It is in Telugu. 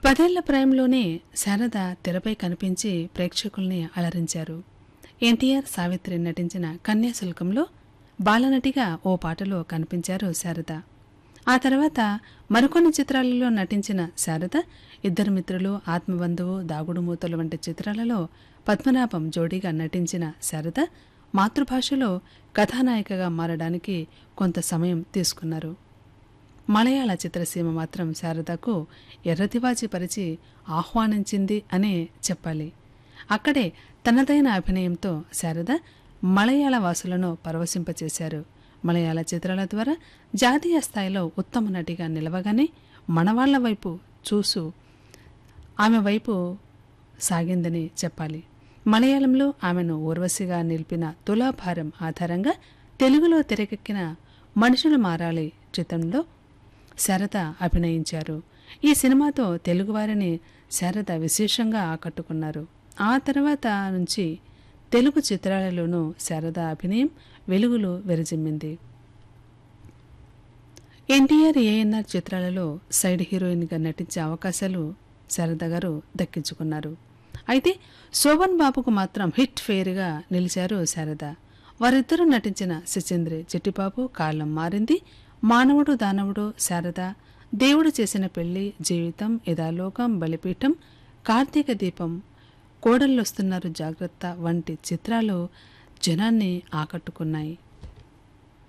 పదేళ్ల ప్రాయంలోనే శారద తెరపై కనిపించి ప్రేక్షకుల్ని అలరించారు ఎన్టీఆర్ సావిత్రి నటించిన కన్యాశుల్కంలో బాలనటిగా ఓ పాటలో కనిపించారు శారద ఆ తర్వాత మరికొన్ని చిత్రాలలో నటించిన శారద ఇద్దరు మిత్రులు ఆత్మబంధువు దాగుడు మూతలు వంటి చిత్రాలలో పద్మనాభం జోడీగా నటించిన శారద మాతృభాషలో కథానాయికగా మారడానికి కొంత సమయం తీసుకున్నారు మలయాళ చిత్రసీమ మాత్రం శారదకు ఎర్రతివాచి పరిచి ఆహ్వానించింది అనే చెప్పాలి అక్కడే తనదైన అభినయంతో శారద మలయాళ వాసులను పరవశింపచేశారు మలయాళ చిత్రాల ద్వారా జాతీయ స్థాయిలో ఉత్తమ నటిగా నిలవగానే మనవాళ్ల వైపు చూసు ఆమె వైపు సాగిందని చెప్పాలి మలయాళంలో ఆమెను ఊర్వశిగా నిలిపిన తులాభారం ఆధారంగా తెలుగులో తెరకెక్కిన మనుషులు మారాలి చిత్రంలో శారద అభినయించారు ఈ సినిమాతో తెలుగువారిని శారద విశేషంగా ఆకట్టుకున్నారు ఆ తర్వాత నుంచి తెలుగు చిత్రాలలోనూ శారద అభినయం వెలుగులు వెరజిమ్మింది ఎన్టీఆర్ ఏఎన్ఆర్ చిత్రాలలో సైడ్ హీరోయిన్గా నటించే అవకాశాలు శారద గారు దక్కించుకున్నారు అయితే శోభన్ బాబుకు మాత్రం హిట్ ఫెయిర్గా నిలిచారు శారద వారిద్దరూ నటించిన శిచేంద్రి చిట్టిబాబు కాలం మారింది మానవుడు దానవుడు శారద దేవుడు చేసిన పెళ్లి జీవితం ఇదాలోకం బలిపీఠం కార్తీక దీపం కోడళ్ళొస్తున్నారు జాగ్రత్త వంటి చిత్రాలు జనాన్ని ఆకట్టుకున్నాయి